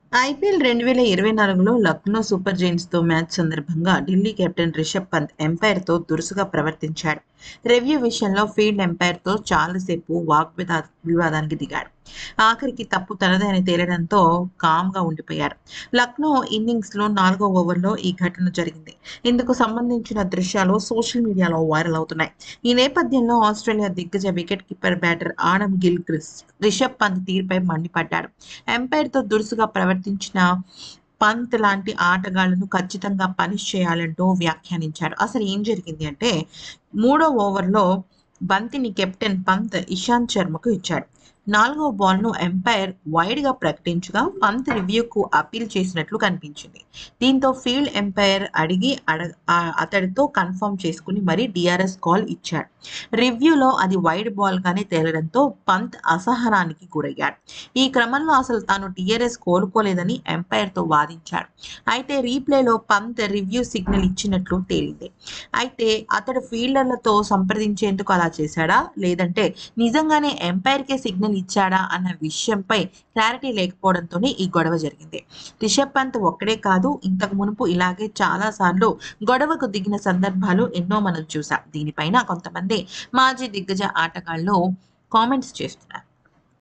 IPL రెండు వేల ఇరవై నాలుగులో లక్నో సూపర్ జైంట్స్తో మ్యాచ్ సందర్భంగా ఢిల్లీ కెప్టెన్ రిషబ్ పంత్ ఎంపైర్తో దురుసుగా ప్రవర్తించాడు రివ్యూ విషయంలో ఫీల్డ్ ఎంపైర్తో చాలాసేపు వాగ్విదా వివాదానికి దిగాడు ఆఖరికి తప్పు తనదే అని తేలడంతో కామ్గా ఉండిపోయాడు లక్నో ఇన్నింగ్స్లో నాలుగో ఓవర్లో ఈ ఘటన జరిగింది ఇందుకు సంబంధించిన దృశ్యాలు సోషల్ మీడియాలో వైరల్ అవుతున్నాయి ఈ నేపథ్యంలో ఆస్ట్రేలియా దిగ్గజ wicket keeper batter Adam Gilchrist Rishabh Pant తీరుపై మండిపడ్డాడు ఎంపైర్తో దురుసుగా ప్రవర్తించిన పంత్ లాంటి ఆటగాళ్లను ఖచ్చితంగా పనిష్ చేయాలంటూ వ్యాఖ్యానించాడు అసలు ఏం జరిగింది అంటే మూడో ఓవర్లో బంతిని కెప్టెన్ పంత్ ఇషాంత్ శర్మకు ఇచ్చాడు నాలుగో బాల్ను ఎంపైర్ వైడ్గా ప్రకటించగా పంత్ రివ్యూకు అప్పీల్ చేసినట్లు కనిపించింది దీంతో ఫీల్డ్ ఎంపైర్ అడిగి అడ ఆ- అతడితో కన్ఫర్మ్ చేసుకుని మరీ డిఆర్ఎస్ కాల్ ఇచ్చాడు రివ్యూలో అది వైడ్ బాల్గానే తేలడంతో పంత్ అసహనానికి గురయ్యాడు ఈ క్రమంలో అసలు తాను టీఆర్ఎస్ కోలుకోలేదని ఎంపైర్తో వాదించాడు అయితే రీప్లేలో పంత్ రివ్యూ సిగ్నల్ ఇచ్చినట్లు తేలింది అయితే అతడు ఫీల్డర్లతో సంప్రదించేందుకు అలా చేశాడా లేదంటే నిజంగానే ఎంపైర్కే సిగ్నల్ ఇచ్చాడా అన్న విషయంపై క్లారిటీ లేకపోవడంతోనే ఈ గొడవ జరిగింది రిషబ్ పంత్ ఒక్కడే కాదు ఇంతకు మునుపు ఇలాగే చాలా సార్లు గొడవకు దిగిన సందర్భాలు ఎన్నో మనం చూసాం దీనిపైన కొంతమంది మాజీ దిగ్గజ ఆటగాళ్ళు కామెంట్స్ చేస్తున్నారు